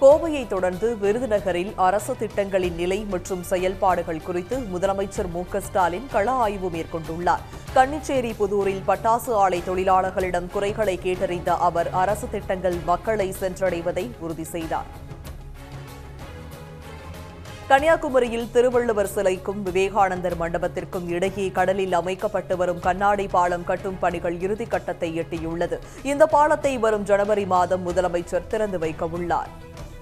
கோவையை தொடர்ந்து விருதுநகரில் அரசு திட்டங்களின் நிலை மற்றும் செயல்பாடுகள் குறித்து முதலமைச்சர் மு க ஸ்டாலின் கள ஆய்வு மேற்கொண்டுள்ளார் கன்னிச்சேரி புதூரில் பட்டாசு ஆலை தொழிலாளர்களிடம் குறைகளை கேட்டறிந்த அவர் அரசு திட்டங்கள் மக்களை சென்றடைவதை உறுதி செய்தார் கன்னியாகுமரியில் திருவள்ளுவர் சிலைக்கும் விவேகானந்தர் மண்டபத்திற்கும் இடையே கடலில் அமைக்கப்பட்டு வரும் கண்ணாடி பாலம் கட்டும் பணிகள் இறுதிக்கட்டத்தை எட்டியுள்ளது இந்த பாலத்தை வரும் ஜனவரி மாதம் முதலமைச்சர் திறந்து வைக்க உள்ளார்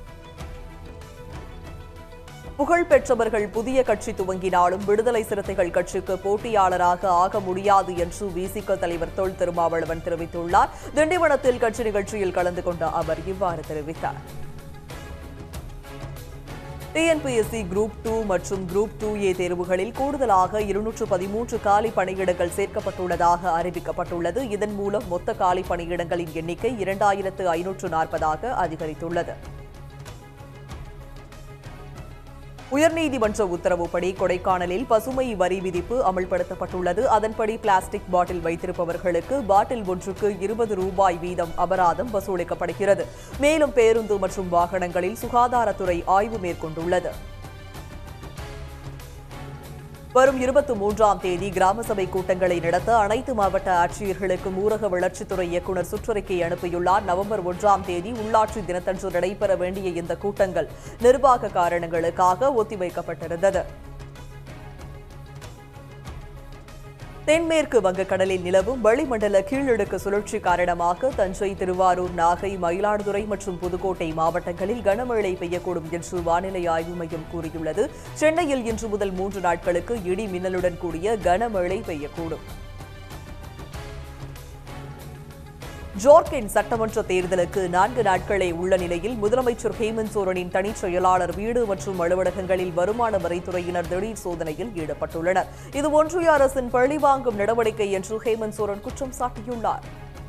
புகழ்பெற்றவர்கள் புதிய கட்சி துவங்கினாலும் விடுதலை சிறுத்தைகள் கட்சிக்கு போட்டியாளராக ஆக முடியாது என்று விசிக தலைவர் தொல் திருமாவளவன் தெரிவித்துள்ளார் திண்டிவனத்தில் கட்சி நிகழ்ச்சியில் கலந்து கொண்ட அவர் இவ்வாறு தெரிவித்தார் டிஎன்பிஎஸ்சி குரூப் டூ மற்றும் குரூப் டூ ஏ தேர்வுகளில் கூடுதலாக இருநூற்று பதிமூன்று காலி பணியிடங்கள் சேர்க்கப்பட்டுள்ளதாக அறிவிக்கப்பட்டுள்ளது இதன் மூலம் மொத்த காலி பணியிடங்களின் எண்ணிக்கை இரண்டாயிரத்து ஐநூற்று நாற்பதாக அதிகரித்துள்ளது உயர்நீதிமன்ற உத்தரவுப்படி கொடைக்கானலில் பசுமை வரி விதிப்பு அமல்படுத்தப்பட்டுள்ளது அதன்படி பிளாஸ்டிக் பாட்டில் வைத்திருப்பவர்களுக்கு பாட்டில் ஒன்றுக்கு இருபது ரூபாய் வீதம் அபராதம் வசூலிக்கப்படுகிறது மேலும் பேருந்து மற்றும் வாகனங்களில் சுகாதாரத்துறை ஆய்வு மேற்கொண்டுள்ளது வரும் இருபத்தி மூன்றாம் தேதி கிராம சபை கூட்டங்களை நடத்த அனைத்து மாவட்ட ஆட்சியர்களுக்கும் ஊரக வளர்ச்சித்துறை இயக்குநர் சுற்றறிக்கை அனுப்பியுள்ளார் நவம்பர் ஒன்றாம் தேதி உள்ளாட்சி தினத்தன்று நடைபெற வேண்டிய இந்த கூட்டங்கள் நிர்வாக காரணங்களுக்காக ஒத்திவைக்கப்பட்டிருந்தது தென்மேற்கு வங்கக்கடலில் நிலவும் வளிமண்டல கீழடுக்கு சுழற்சி காரணமாக தஞ்சை திருவாரூர் நாகை மயிலாடுதுறை மற்றும் புதுக்கோட்டை மாவட்டங்களில் கனமழை பெய்யக்கூடும் என்று வானிலை ஆய்வு மையம் கூறியுள்ளது சென்னையில் இன்று முதல் மூன்று நாட்களுக்கு இடி மின்னலுடன் கூடிய கனமழை பெய்யக்கூடும் ஜோர்கென் சட்டமன்ற தேர்தலுக்கு நான்கு நாட்களே உள்ள நிலையில் முதலமைச்சர் ஹேமந்த் சோரனின் தனிச் செயலாளர் வீடு மற்றும் அலுவலகங்களில் வருமான வரித்துறையினர் திடீர் சோதனையில் ஈடுபட்டுள்ளனர் இது ஒன்றிய அரசின் பழிவாங்கும் நடவடிக்கை என்று ஹேமந்த் சோரன் குற்றம் சாட்டியுள்ளார்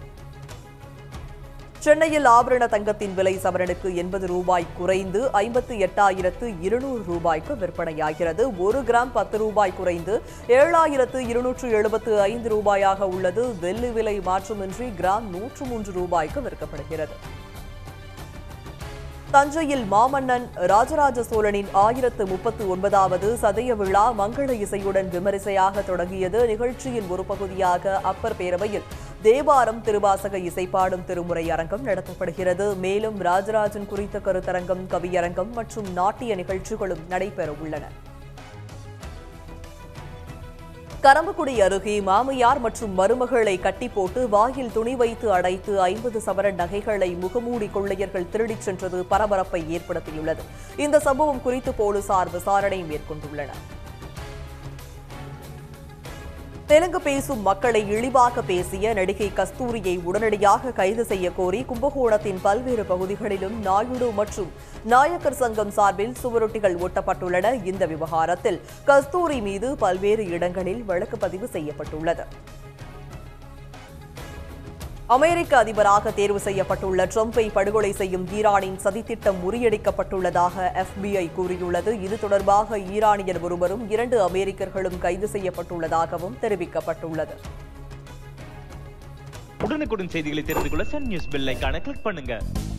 சென்னையில் ஆபரண தங்கத்தின் விலை சவரனுக்கு எண்பது ரூபாய் குறைந்து ஐம்பத்தி எட்டாயிரத்து இருநூறு ரூபாய்க்கு விற்பனையாகிறது ஒரு கிராம் பத்து ரூபாய் குறைந்து ஏழாயிரத்து இருநூற்று எழுபத்து ஐந்து ரூபாயாக உள்ளது வெள்ளி விலை மாற்றமின்றி கிராம் நூற்று மூன்று ரூபாய்க்கு விற்கப்படுகிறது தஞ்சையில் மாமன்னன் ராஜராஜ சோழனின் ஆயிரத்து முப்பத்து ஒன்பதாவது சதய விழா மங்கள இசையுடன் விமரிசையாக தொடங்கியது நிகழ்ச்சியின் ஒரு பகுதியாக அப்பர் பேரவையில் தேவாரம் திருவாசக இசைப்பாடும் திருமுறை அரங்கம் நடத்தப்படுகிறது மேலும் ராஜராஜன் குறித்த கருத்தரங்கம் கவியரங்கம் மற்றும் நாட்டிய நிகழ்ச்சிகளும் நடைபெற உள்ளன கரம்பக்குடி அருகே மாமியார் மற்றும் மருமகளை கட்டி போட்டு வாயில் துணி வைத்து அடைத்து ஐம்பது சவரன் நகைகளை முகமூடி கொள்ளையர்கள் திருடிச் சென்றது பரபரப்பை ஏற்படுத்தியுள்ளது இந்த சம்பவம் குறித்து போலீசார் விசாரணை மேற்கொண்டுள்ளனர் தெலுங்கு பேசும் மக்களை இழிவாக பேசிய நடிகை கஸ்தூரியை உடனடியாக கைது செய்ய கோரி கும்பகோணத்தின் பல்வேறு பகுதிகளிலும் நாயுடு மற்றும் நாயக்கர் சங்கம் சார்பில் சுவரொட்டிகள் ஒட்டப்பட்டுள்ளன இந்த விவகாரத்தில் கஸ்தூரி மீது பல்வேறு இடங்களில் வழக்கு பதிவு செய்யப்பட்டுள்ளது அமெரிக்க அதிபராக தேர்வு செய்யப்பட்டுள்ள ட்ரம்பை படுகொலை செய்யும் ஈரானின் சதித்திட்டம் முறியடிக்கப்பட்டுள்ளதாக எஃபிஐ கூறியுள்ளது இது தொடர்பாக ஈரானியர் ஒருவரும் இரண்டு அமெரிக்கர்களும் கைது செய்யப்பட்டுள்ளதாகவும் தெரிவிக்கப்பட்டுள்ளது உடனுக்குடன் செய்திகளை தெரிந்து கொள்ள சன் நியூஸ் பெல் ஐகானை கிளிக் பண்ணுங்க